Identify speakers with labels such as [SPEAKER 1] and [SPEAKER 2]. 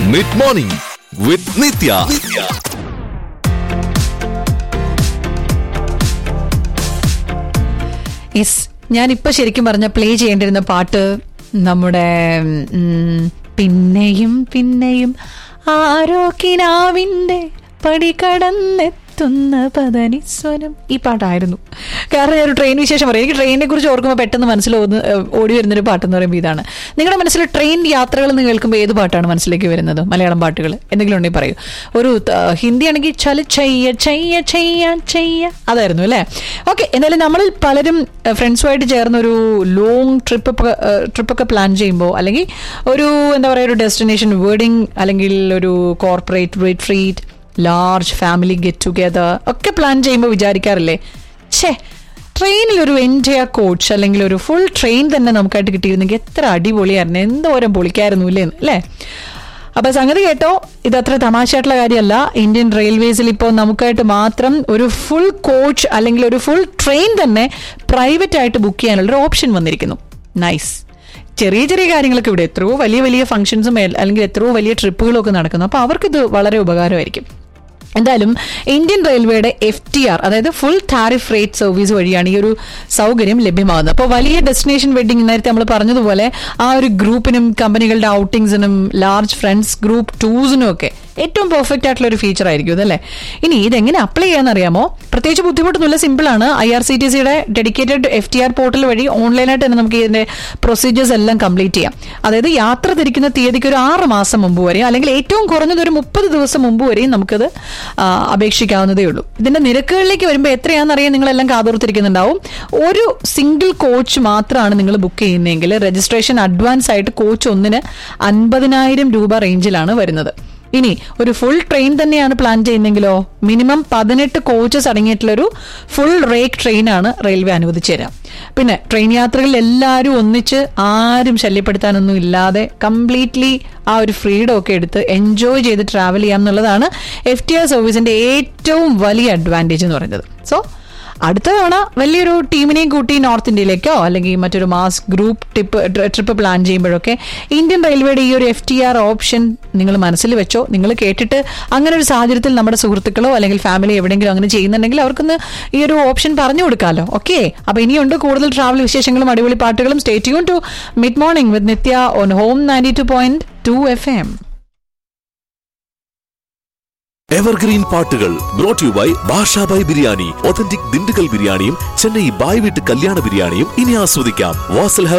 [SPEAKER 1] mid morning with Nithya
[SPEAKER 2] yes ഞാനിപ്പോ ശരിക്കും പറഞ്ഞ പ്ലേ ചെയ്യേണ്ടിരുന്ന പാട്ട് നമ്മുടെ ഉം, പിന്നെയും പിന്നെയും ആരോ കിനാവിന്റെ പടി കടന്നെത്തുന്ന പതനിസ്വനം ഈ പാട്ടായിരുന്നു കാരണം ഞാൻ ഒരു ട്രെയിൻ വിശേഷം പറയും എനിക്ക് ട്രെയിനിനെ കുറിച്ച് ഓർക്കുമ്പോൾ പെട്ടെന്ന് മനസ്സിൽ ഓടുന്ന- ഏഹ് ഓടി വരുന്നൊരു പാട്ടെന്ന് പറയുമ്പോൾ ഇതാണ് നിങ്ങളുടെ മനസ്സിൽ ട്രെയിൻ യാത്രകൾ എന്ന് കേൾക്കുമ്പോൾ ഏത് പാട്ടാണ് മനസ്സിലേക്ക് വരുന്നത് മലയാളം പാട്ടുകൾ എന്തെങ്കിലും ഉണ്ടെങ്കിൽ പറയൂ ഒരു ത- ഹിന്ദി ആണെങ്കിൽ ചല ചെയ്യ ചെയ്യ ചെയ്യ ചെയ്യ അതായിരുന്നു അല്ലേ ഓക്കെ എന്തായാലും നമ്മളിൽ പലരും ഫ്രണ്ട്സുമായിട്ട് ചേർന്ന് ഒരു ലോങ് ട്രിപ്പ് ട്രിപ്പൊക്കെ പ്ലാൻ ചെയ്യുമ്പോൾ അല്ലെങ്കിൽ ഒരു എന്താ പറയുക ഒരു ഡെസ്റ്റിനേഷൻ വേർഡിങ് അല്ലെങ്കിൽ ഒരു corporate retreat large family get together ഒക്കെ പ്ലാൻ ചെയ്യുമ്പോൾ വിചാരിക്കാറില്ലേ ഛേ ട്രെയിനിൽ ഒരു എൻറ്റയർ കോച്ച് അല്ലെങ്കിൽ ഒരു ഫുൾ ട്രെയിൻ തന്നെ നമുക്കായിട്ട് കിട്ടിയിരുന്നെങ്കിൽ എത്ര അടിപൊളിയായിരുന്നു എന്തോരം പൊളിക്കായിരുന്നു ഇല്ലേ അല്ലേ അപ്പൊ സംഗതി കേട്ടോ ഇതത്ര തമാശയായിട്ടുള്ള കാര്യമല്ല ഇന്ത്യൻ റെയിൽവേസിൽ ഇപ്പോൾ നമുക്കായിട്ട് മാത്രം ഒരു ഫുൾ കോച്ച് അല്ലെങ്കിൽ ഒരു ഫുൾ ട്രെയിൻ തന്നെ പ്രൈവറ്റ് ആയിട്ട് ബുക്ക് ചെയ്യാനുള്ള ഒരു ഓപ്ഷൻ വന്നിരിക്കുന്നു നൈസ് ചെറിയ ചെറിയ കാര്യങ്ങളൊക്കെ ഇവിടെ എത്രയോ വലിയ വലിയ ഫംഗ്ഷൻസും അല്ലെങ്കിൽ എത്രയോ വലിയ ട്രിപ്പുകളും ഒക്കെ നടക്കുന്നു അപ്പോൾ അവർക്കിത് വളരെ ഉപകാരമായിരിക്കും എന്തായാലും ഇന്ത്യൻ റെയിൽവേയുടെ എഫ് ടി ആർ അതായത് ഫുൾ ടാരിഫ് റേറ്റ് സർവീസ് വഴിയാണ് ഈ ഒരു സൗകര്യം ലഭ്യമാകുന്നത് അപ്പോൾ വലിയ ഡെസ്റ്റിനേഷൻ വെഡിങ് നേരത്തെ നമ്മൾ പറഞ്ഞതുപോലെ ആ ഒരു ഗ്രൂപ്പിനും കമ്പനികളുടെ ഔട്ടിങ്സിനും ലാർജ് ഫ്രണ്ട്സ് ഗ്രൂപ്പ് ടൂസിനും ഒക്കെ ഏറ്റവും പെർഫെക്റ്റ് ആയിട്ടുള്ള ഒരു ഫീച്ചർ ആയിരിക്കും ഇതല്ലേ ഇനി ഇതെങ്ങനെ അപ്ലൈ ചെയ്യാന്ന് അറിയാമോ പ്രത്യേകിച്ച് ബുദ്ധിമുട്ടൊന്നുമില്ല സിമ്പിൾ ആണ് ഐ ആർ സി ടി സിയുടെ dedicated F T R portal വഴി ഓൺലൈനായിട്ട് തന്നെ നമുക്ക് ഇതിന്റെ പ്രൊസീജിയേഴ്സ് എല്ലാം കംപ്ലീറ്റ് ചെയ്യാം അതായത് യാത്ര തിരിക്കുന്ന തീയതിക്ക് ഒരു ആറ് മാസം മുമ്പ് വരെ അല്ലെങ്കിൽ ഏറ്റവും കുറഞ്ഞത് ഒരു മുപ്പത് ദിവസം മുമ്പ് വരെയും നമുക്കത് ആ, അപേക്ഷിക്കാവുന്നതേ ഉള്ളൂ ഇതിന്റെ നിരക്കുകളിലേക്ക് വരുമ്പോൾ എത്രയാണെന്നറിയാൻ നിങ്ങളെല്ലാം കാതോർത്തിരിക്കുന്നുണ്ടാവും ഒരു സിംഗിൾ കോച്ച് മാത്രമാണ് നിങ്ങൾ ബുക്ക് ചെയ്യുന്നതെങ്കിൽ രജിസ്ട്രേഷൻ അഡ്വാൻസ് ആയിട്ട് കോച്ച് ഒന്നിന് അൻപതിനായിരം രൂപ റേഞ്ചിലാണ് വരുന്നത് ഇനി ഒരു ഫുൾ ട്രെയിൻ തന്നെയാണ് പ്ലാൻ ചെയ്യുന്നെങ്കിലോ മിനിമം പതിനെട്ട് കോച്ചസ് അടങ്ങിയിട്ടുള്ളൊരു ഫുൾ റേക്ക് ട്രെയിനാണ് റെയിൽവേ അനുവദിച്ചു തരാം പിന്നെ ട്രെയിൻ യാത്രകളിൽ എല്ലാവരും ഒന്നിച്ച് ആരും ശല്യപ്പെടുത്താനൊന്നും ഇല്ലാതെ കംപ്ലീറ്റ്ലി ആ ഒരു ഫ്രീഡം ഒക്കെ എടുത്ത് എൻജോയ് ചെയ്ത് ട്രാവൽ ചെയ്യാം എന്നുള്ളതാണ് എഫ് ടി ആർ സർവീസിന്റെ ഏറ്റവും വലിയ അഡ്വാൻറ്റേജ് എന്ന് പറയുന്നത് സോ അടുത്ത തവണ വലിയൊരു ടീമിനെയും കൂട്ടി നോർത്ത് ഇന്ത്യയിലേക്കോ അല്ലെങ്കിൽ മറ്റൊരു mass group trip trip plan ചെയ്യുമ്പോഴൊക്കെ ഇന്ത്യൻ റെയിൽവേയുടെ ഈ ഒരു എഫ് ടി ആർ ഓപ്ഷൻ നിങ്ങൾ മനസ്സിൽ വെച്ചോ നിങ്ങൾ കേട്ടിട്ട് അങ്ങനെ ഒരു സാഹചര്യത്തിൽ നമ്മുടെ സുഹൃത്തുക്കളോ അല്ലെങ്കിൽ ഫാമിലി എവിടെയെങ്കിലും അങ്ങനെ ചെയ്യുന്നുണ്ടെങ്കിൽ അവർക്കൊന്ന് ഈ ഒരു ഓപ്ഷൻ പറഞ്ഞു കൊടുക്കാമല്ലോ ഓക്കെ അപ്പൊ ഇനിയുണ്ട് കൂടുതൽ ട്രാവൽ വിശേഷങ്ങളും അടിപൊളി പാട്ടുകളും stay tune to mid morning with Nithya on home ninety two point two F M
[SPEAKER 1] evergreen പാട്ടുകൾ brought you by Basha Bhai biryani authentic Dindigul ബിരിയാണിയും ചെന്നൈ ബായ് വീട്ട് കല്യാണ ബിരിയാണിയും ഇനി ആസ്വദിക്കാം വാസൽ